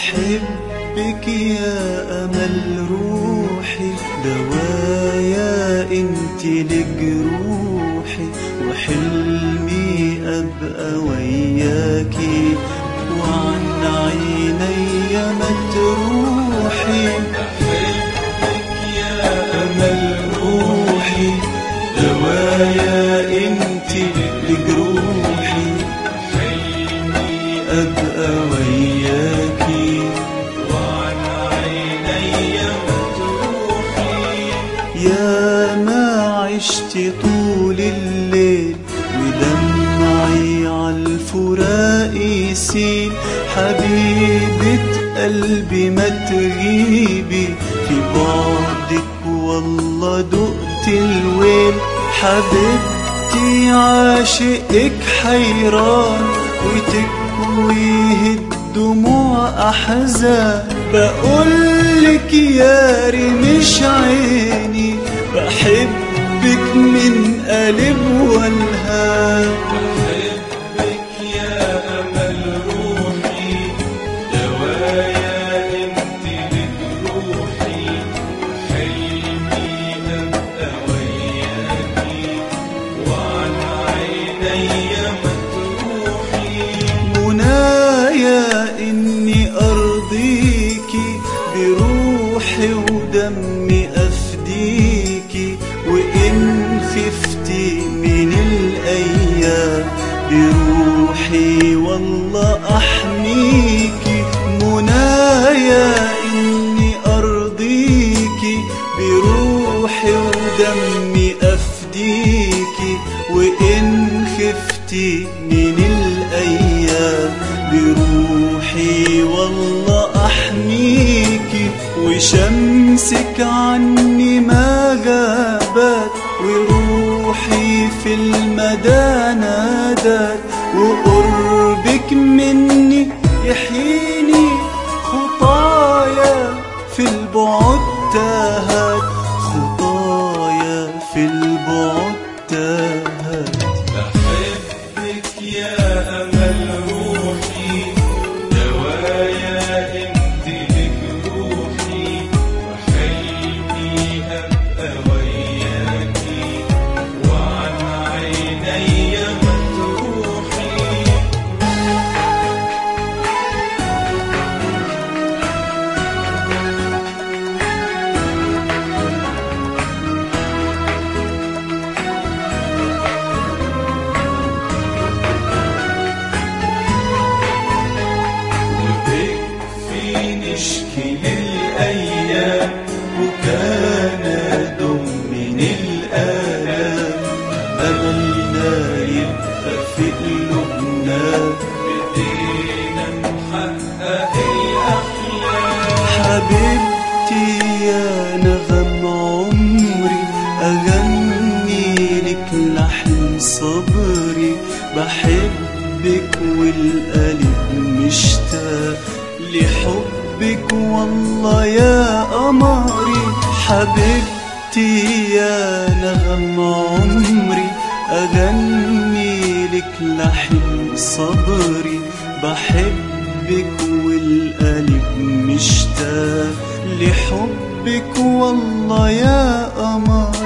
بحبك يا أمل روحي دوايا انت لجروحي وحلمي أبقى وياكي وعن عيني ما تروحي بحبك يا أمل روحي دوايا انت لجروحي حلمي أبقى وياكي وعن عيني متروحي يا ما عشت طول الليل ودمعي عالفراق يسيل حبيبة قلبي ما تغيبي في بعدك والله دقت الويل حبيبتي عاشقك حيران وتكويه الدموع أحزان بقولك يا رمش عيني بحبك من قلب والهام بحبك يا أمل روحي دوايا انت لجروحي حلمي أبقى وياكي وعن عيني متروحي منايا إني أرضيكي بروحي ودمي أفديكي وإن خفتي من الأيام بروحي والله أحميكي منايا إني أرضيكي بروحي ودمي أفديكي وإن خفتي من الأيام بروحي والله أحميكي وشمسك عني ما غابت وروحي في المدى نادت وقربك مني يحييني خطايا في البعد تاهت خطايا في البعد تاهت بحبك يا أمل روحي دوايا انت لك روحي وحلمي أبقى وياكي وعن عيني متروحي وتكفي نشكي للأيام وكان دم من الآلام أملنا يبقى في قلوبنا بدينا نحقق الأحلام حبيبتي يا نغم عمري أغني لك لحن صبري بحبك والقلب مشتاق لحبك والله يا قمري حبيبتي يا نغم عمري أغني لك لحن صبري بحبك والقلب مشتاق لحبك والله يا قمري